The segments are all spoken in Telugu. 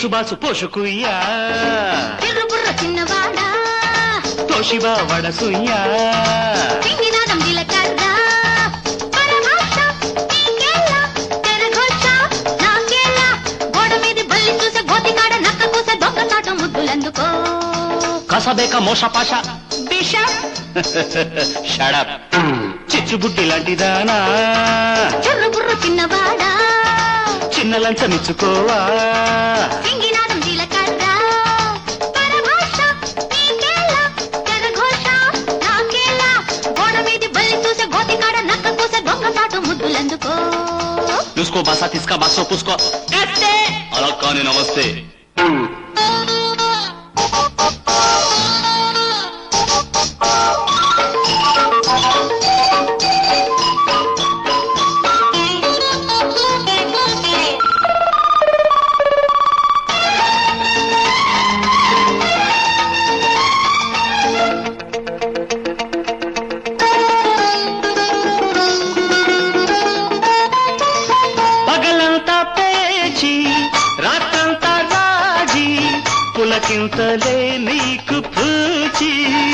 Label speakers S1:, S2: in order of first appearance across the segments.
S1: కీచుబాసు పోషకుయ్యా
S2: చిర్రుబుర్ర చిన్నవాడా
S1: తోషిబా వడసుయ్యా
S2: సింగినాదం జీలకర్ర పరభాష నీకేలా తెరఘోష నాకేలా గోడ మీద బల్లి చూసే గోతికాడ నక్క కూసే దొంగ ముద్దులందుకో
S1: కసబేక మోషపాష
S2: బిషప్
S1: షడప్ చిచ్చుబుడ్డి లాంటిదానా
S2: చిర్రుబుర్ర చిన్నవాడా
S1: చిన్న లంచమిచ్చుకోవా
S2: సింగినాదం జీలకర్ర పరభాష నీకేలా తెరఘోష నాకేలా గోడ మీద బల్లి చూసే గోతికాడ నక్క కూసే దొంగ ముద్దులందుకో
S1: చూసుకో బాసా తీసుకో బాసో పూసుకో
S2: కస్తే
S1: అలా కానీ నమస్తే పగలంతా పేచి రాత్రంతా రాజీ పులకింతలే నీకు పూచి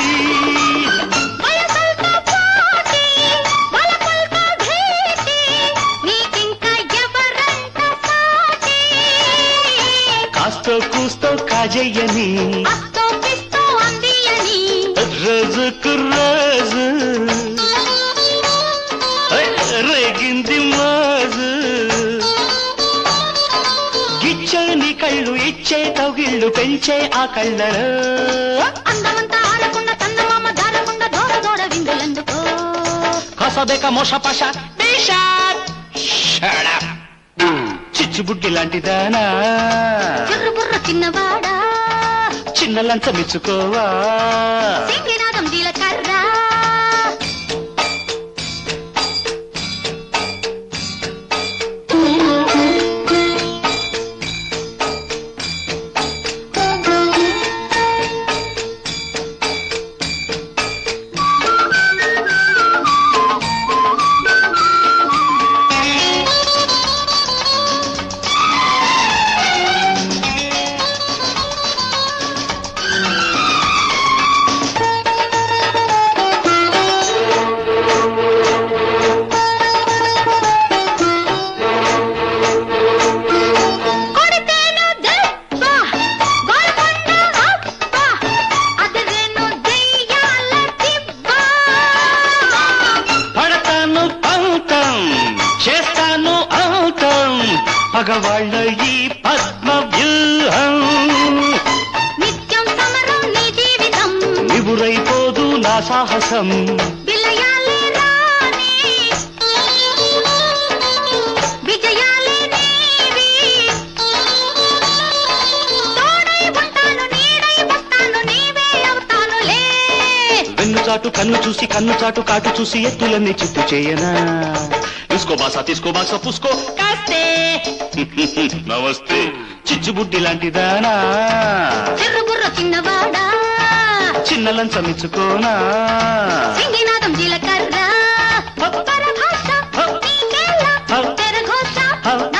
S2: వయసంతా పోటీ, వలపులతో భేటీ, నీకింకా ఎవరంట సాటి?
S1: కాస్తో కూస్తో కాజయ్యని
S2: అస్తో పిస్తో అంది అని.
S1: రోజుకు రోజు రేగింది మోజు గిచ్చే నీ కళ్ళు ఇచ్చే తగిళ్ళు పెంచే ఆ కళ్ళలో
S2: అందమంతా ఆడకుండా చందమామ దారకుండా దూర దూర విందులందుకో
S1: కసబేక మోషపాష చిచ్చుబుడ్డి లాంటిదానా
S2: చిర్రుబుర్ర చిన్నవాడా
S1: చిన్న లంచమిచ్చుకోవా
S2: సింగినాదం జీలకర్ర కొడితేను దెబ్బ, గోల్కొండ అబ్బ, అదిరేను దెయ్యాల దిబ్బ.
S1: పడతాను పంతం చేస్తాను అంతం పగవాళ్ళ ఈ పద్మ వ్యూహం
S2: నిత్యం సమరం నీ జీవితం
S1: నివురైపోదు నా సాహసం
S2: విలయాలే రాని విజయాలే నీవి తోడై ఉంటాను నీడై వస్తాను నీవే అవుతానులే
S1: వెన్ను చాటు కన్ను చూసి కన్ను చాటు కాటు చూసి ఎత్తులన్నీ చిత్తు చేయనా తీసుకో బాసా తీసుకో బాసా పూసుకో
S2: కాస్తే
S1: నమస్తే చిచ్చుబుడ్డి లాంటిదానా
S2: చిర్రుబుర్ర చిన్నవాడా
S1: చిన్న లంచమిచ్చుకోనా
S2: సింగినాదం జీలకర్ర పరభాష నీకేలా తెరఘోష